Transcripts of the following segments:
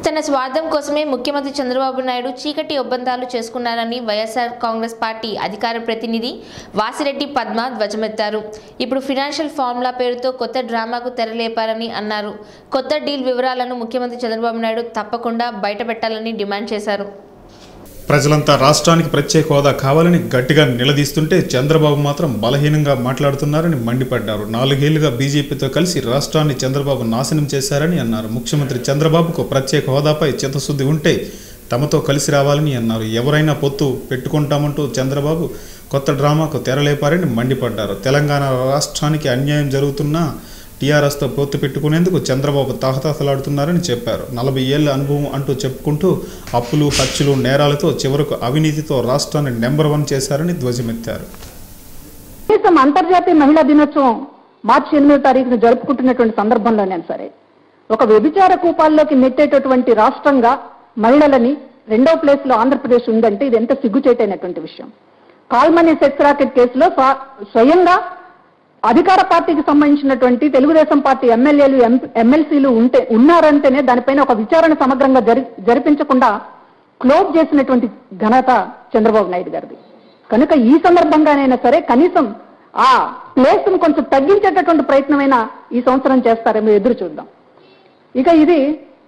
తన స్వార్థం కోసమే ముఖ్యమంత్రి చంద్రబాబు నాయుడు చీకటి ఒప్పందాలు చేసుకున్నారని వైఎస్ఆర్ కాంగ్రెస్ పార్టీ అధికార ప్రతినిధి వాసిరెడ్డి పద్మ ధ్వజమెత్తారు ఇప్పుడు ఫినాన్షియల్ ఫార్ములా పేరుతో కొత్త డ్రామాకు తెరలేపారని అన్నారు కొత్త డీల్ వివరాలను ముఖ్యమంత్రి చంద్రబాబు నాయుడు తప్పకుండా బయటపెట్టాలని డిమాండ్ చేశారు ప్రజలంతా రాష్ట్రానికి ప్రత్యేక హోదా కావాలని గట్టిగా నిలదీస్తుంటే చంద్రబాబు మాత్రం బలహీనంగా మాట్లాడుతున్నారని మండిపడ్డారు నాలుగేళ్లుగా బీజేపీతో కలిసి రాష్ట్రాన్ని చంద్రబాబు నాశనం చేశారని అన్నారు ముఖ్యమంత్రి చంద్రబాబుకు ప్రత్యేక హోదాపై చిత్తశుద్ధి ఉంటే తమతో కలిసి రావాలని అన్నారు ఎవరైనా పొత్తు పెట్టుకుంటామంటూ చంద్రబాబు కొత్త డ్రామాకు తెరలేపారని మండిపడ్డారు తెలంగాణ రాష్ట్రానికి అన్యాయం జరుగుతున్నా టీఆర్ఎస్తో పొత్తు పెట్టుకునేందుకు చంద్రబాబు తహతహలాడుతున్నారని చెప్పారు నలభై ఏళ్ల అనుభవం అంటూ చెప్పుకుంటూ అప్పులు హత్యలు నేరాలతో చివరకు అవినీతితో రాష్ట్రాన్ని నెంబర్ వన్ చేశారని ధ్వజమెత్తారు కనీసం అంతర్జాతీయ మహిళా దినోత్సవం మార్చి ఎనిమిదో తారీఖున జరుపుకుంటున్నటువంటి సందర్భంలోనే సరే ఒక వ్యభిచార కూపాల్లోకి నెట్టేటటువంటి రాష్ట్రంగా మహిళలని రెండో ప్లేస్ లో ఆంధ్రప్రదేశ్ ఉందంటే ఇది ఎంత సిగ్గుచేటైనటువంటి విషయం కాల్మనీ సెక్స్ రాకెట్ కేసులో స్వ- స్వయంగా అధికార పార్టీకి సంబంధించినటువంటి తెలుగుదేశం పార్టీ ఎమ్మెల్యేలు ఎమ్మెల్సీలు ఉంటే ఉన్నారంటేనే దానిపైన ఒక విచారణ సమగ్రంగా జరి జరిపించకుండా క్లోజ్ చేసినటువంటి ఘనత చంద్రబాబు నాయుడు గారిది కనుక ఈ సందర్భంగానైనా సరే కనీసం ఆ ప్లేస్ ను కొంచెం తగ్గించేటటువంటి ప్రయత్నమైనా ఈ సంవత్సరం చేస్తారేమో ఎదురు చూద్దాం ఇక ఇది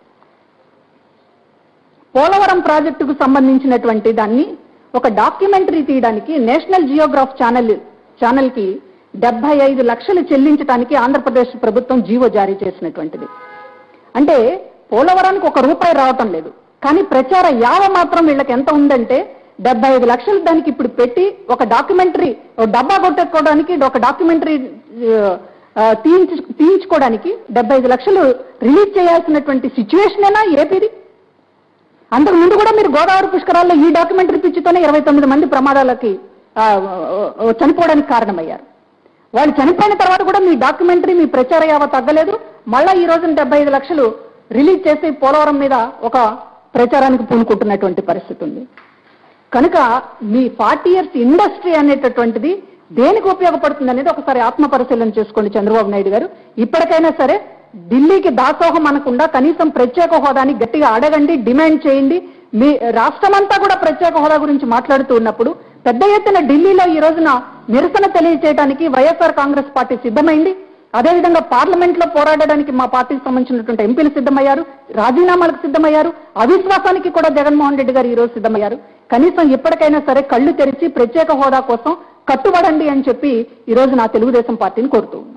పోలవరం ప్రాజెక్టుకు సంబంధించినటువంటి దాన్ని ఒక డాక్యుమెంటరీ తీయడానికి నేషనల్ జియోగ్రాఫ్ ఛానల్ ఛానల్ కి డెబ్బై ఐదు లక్షలు చెల్లించడానికి ఆంధ్రప్రదేశ్ ప్రభుత్వం జీవో జారీ చేసినటువంటిది అంటే పోలవరానికి ఒక రూపాయి రావటం లేదు కానీ ప్రచార యావ మాత్రం వీళ్ళకి ఎంత ఉందంటే డెబ్బై ఐదు లక్షలు దానికి ఇప్పుడు పెట్టి ఒక డాక్యుమెంటరీ ఒక డబ్బా కొట్టుకోవడానికి ఒక డాక్యుమెంటరీ ఆ, తీయించు తీయించుకోవడానికి డెబ్బై ఐదు లక్షలు రిలీజ్ చేయాల్సినటువంటి సిచ్యువేషనేనా ఏపీది అంతకు ముందు కూడా మీరు గోదావరి పుష్కరాల్లో ఈ డాక్యుమెంటరీ పిచ్చితోనే ఇరవై తొమ్మిది మంది ప్రమాదాలకి ఆ, ఆ, చనిపోవడానికి కారణమయ్యారు వాళ్ళు చనిపోయిన తర్వాత కూడా మీ డాక్యుమెంటరీ మీ ప్రచార యావ తగ్గలేదు మళ్ళా ఈ రోజున డెబ్బై ఐదు లక్షలు రిలీజ్ చేసి పోలవరం మీద ఒక ప్రచారానికి పూనుకుంటున్నటువంటి పరిస్థితి ఉంది కనుక మీ ఫార్టీ ఇయర్స్ ఇండస్ట్రీ అనేటటువంటిది దేనికి ఉపయోగపడుతుంది అనేది ఒకసారి ఆత్మ పరిశీలన చేసుకోండి చంద్రబాబు నాయుడు గారు ఇప్పటికైనా సరే ఢిల్లీకి దాసోహం అనకుండా కనీసం ప్రత్యేక హోదాని గట్టిగా అడగండి డిమాండ్ చేయండి మీ రాష్ట్రమంతా కూడా ప్రత్యేక హోదా గురించి మాట్లాడుతూ ఉన్నప్పుడు పెద్ద ఎత్తున ఢిల్లీలో ఈ రోజున నిరసన తెలియజేయడానికి వైఎస్ఆర్ కాంగ్రెస్ పార్టీ సిద్ధమైంది అదేవిధంగా పార్లమెంట్ లో పోరాడడానికి మా పార్టీకి సంబంధించినటువంటి ఎంపీలు సిద్ధమయ్యారు రాజీనామాలకు సిద్ధమయ్యారు అవిశ్వాసానికి కూడా జగన్మోహన్ రెడ్డి గారు ఈ రోజు సిద్ధమయ్యారు కనీసం ఇప్పటికైనా సరే కళ్ళు తెరిచి ప్రత్యేక హోదా కోసం కట్టుబడండి అని చెప్పి ఈ రోజు నా తెలుగుదేశం పార్టీని కోరుతూ ఉన్నాం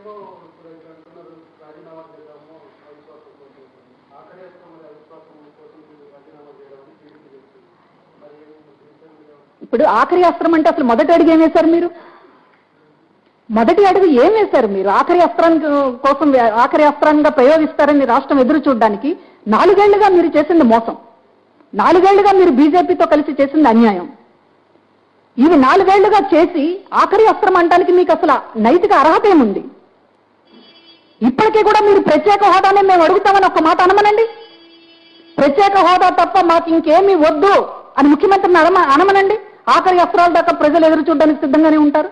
ఇప్పుడు ఆఖరి అస్త్రం అంటే అసలు మొదటి అడుగు ఏం వేశారు మీరు మొదటి అడుగు ఏం వేశారు మీరు ఆఖరి అస్త్రానికి కోసం వే- ఆఖరి అస్త్రంగా ప్రయోగిస్తారని రాష్ట్రం ఎదురు చూడడానికి నాలుగేళ్లుగా మీరు చేసింది మోసం నాలుగేళ్లుగా మీరు బీజేపీతో కలిసి చేసింది అన్యాయం ఇవి నాలుగేళ్లుగా చేసి ఆఖరి అస్త్రం అనడానికి మీకు అసలు నైతిక అర్హత ఏముంది ఇప్పటికీ కూడా మీరు ప్రత్యేక హోదానే మేము అడుగుతామని ఒక్క మాట అనమనండి ప్రత్యేక హోదా తప్ప మాకు ఇంకేమీ వద్దు అని ముఖ్యమంత్రిని అనమ అనమనండి ఆఖరి అస్త్రాల దాకా ప్రజలు ఎదురు చూడడానికి సిద్ధంగానే ఉంటారు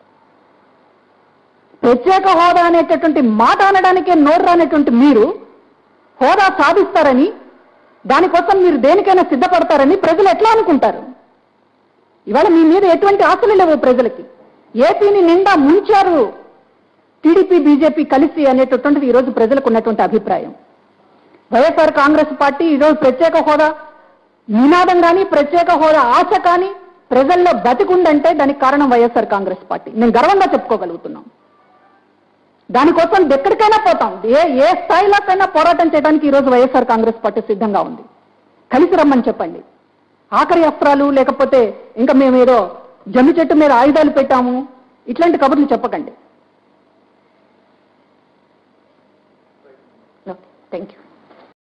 ప్రత్యేక హోదా అనేటటువంటి మాట అనడానికే నోరు రానటువంటి మీరు హోదా సాధిస్తారని దానికోసం మీరు దేనికైనా సిద్ధపడతారని ప్రజలు ఎట్లా అనుకుంటారు ఇవాళ మీ మీద ఎటువంటి ఆశలు లేవు ప్రజలకి ఏపీని నిండా ముంచారు టీడీపీ బీజేపీ కలిసి అనేటటువంటిది ఈరోజు ప్రజలకు ఉన్నటువంటి అభిప్రాయం వైఎస్ఆర్ కాంగ్రెస్ పార్టీ ఈరోజు ప్రత్యేక హోదా నినాదం కానీ ప్రత్యేక హోదా ఆశ కానీ ప్రజల్లో బతికుందంటే దానికి కారణం వైఎస్ఆర్ కాంగ్రెస్ పార్టీ మేము గర్వంగా చెప్పుకోగలుగుతున్నాం దానికోసం ఎక్కడికైనా పోతాం ఏ ఏ స్థాయిలోకైనా పోరాటం చేయడానికి ఈరోజు వైఎస్ఆర్ కాంగ్రెస్ పార్టీ సిద్ధంగా ఉంది కలిసి రమ్మని చెప్పండి ఆఖరి అస్త్రాలు లేకపోతే ఇంకా మేము ఏదో జమ్మి చెట్టు మీద ఆయుధాలు పెట్టాము ఇట్లాంటి కబుర్లు చెప్పకండి థ్యాంక్ యూ